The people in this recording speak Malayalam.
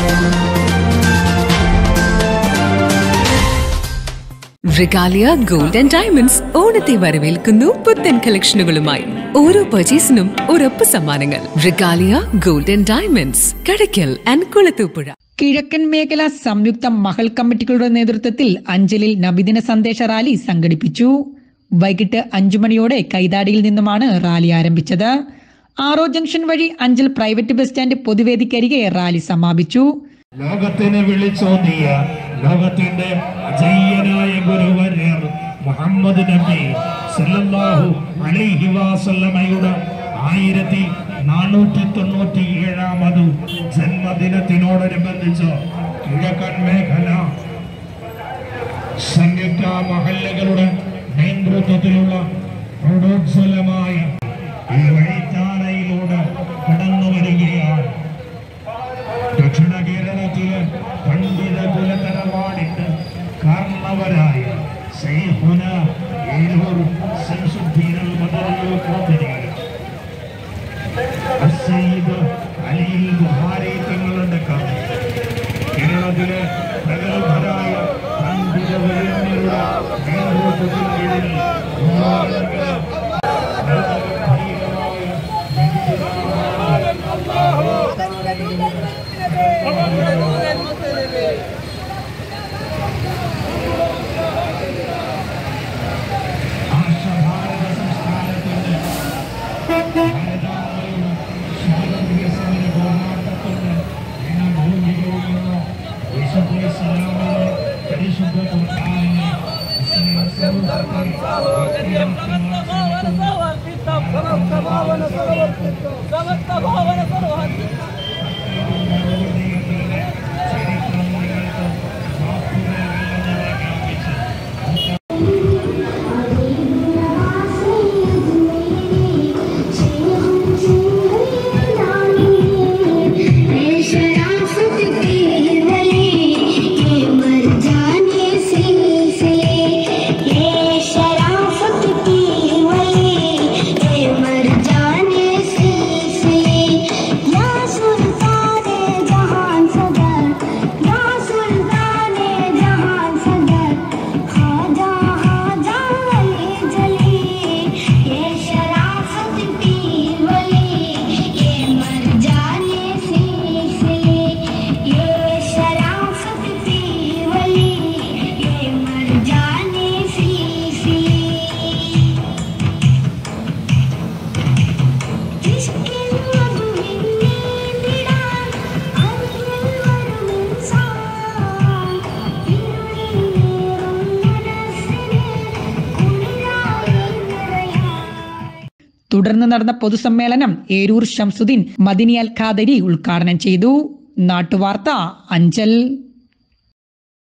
റിഗാലിയ ഗോൾഡ് ആൻഡ് ഡയമണ്ട്സ് ഓണത്തെ വരവേൽക്കുന്നു പുത്തൻ കളക്ഷനുകളുമായി ഓരോ പർച്ചേസിനും ഒരൊപ്പ് സമ്മാനങ്ങൾ Regalia gold and diamonds Kadakkal and Kulathupuzha കിഴക്കൻ മേഖല സംയുക്ത മഹൽ കമ്മിറ്റികളുടെ നേതൃത്വത്തിൽ അഞ്ചലിൽ നബിദിന സന്ദേശ റാലി സംഘടിപ്പിച്ചു വൈകിട്ട് അഞ്ചു മണിയോടെ കൈതാടിയിൽ നിന്നുമാണ് റാലി ആരംഭിച്ചത് ആറോ ജംഗ്ഷൻ വഴി അഞ്ചൽ പ്രൈവറ്റ് ബസ് സ്റ്റാൻഡ് പൊതുവേദിക്കരികെ റാലി സമാപിച്ചു ലോകത്തിന് വിളിച്ചോതിയ ലോകത്തിന്റെ അജയ്യനായ ഗുരുവര്യർ മുഹമ്മദ് നബി സല്ലല്ലാഹു അലൈഹി വസല്ലമയുടെ ആയിരത്തി നാനൂറ്റി തൊണ്ണൂറ്റി ഏഴാമത് ജന്മദിനത്തിനോടനുബന്ധിച്ച് കിഴക്കൻ മേഖല സംയുക്ത മഹല്ലകളുടെ നേതൃത്വത്തിലുള്ള പ്രൗഢോജ്വലമായ ഈ വഴിത്താരയിലൂടെ കടന്നു വരികയാണ് ദക്ഷിണ കേരളത്തിലെ പണ്ഡിത കുലതരവാടിന്റെ കാരണവരായ സൈഹുന ഏലൂർ ശംസുദ്ദീൻ അൽ മദനിൽ ഖാദിരി അസയ്യിദ് അലിയിൽ ബുഹാരി തങ്ങളുടെ കഥ കേരളത്തിലെ പ്രഗത്ഭരായ പണ്ഡിത വര്യന്മാരുടെ നേതൃത്വത്തിൽ ഇതിൽ ഉമ്മാനങ്ങളെ ആർഷഭാരത സംസ്ഥാനത്തിന്റെ ഭാരതാംബയുടെ സ്വാതന്ത്ര്യ സമര പോരാട്ടത്തിന്റെ രണഭൂമിയിലുള്ള വിശുദ്ധ ഇസ്ലാമിന്റെ പരിശുദ്ധ ഖുർആനിനെ മുസ്ലിം സമൂഹത്തെ शराफत की वली ये मर जाने से सिले ये शराफत की वली ये मर जाने से सिले या सुल्तान जहान सदर या सुल्तान जहान सदर खाजा खाजा वली जली ये शराफत की वली ये मर जाने से सिले ये शराफत की वली ये मर जाने से सिले जिसके लब में बिड़ा अनवर इंसान इन्हीं मनसने कुड़िया തുടർന്ന് നടന്ന പൊതുസമ്മേളനം ഏരൂർ ഷംസുദ്ദീൻ മദിനി അൽ ഖാദരി ഉദ്ഘാടനം ചെയ്തു നാട്ടുവാർത്ത അഞ്ചൽ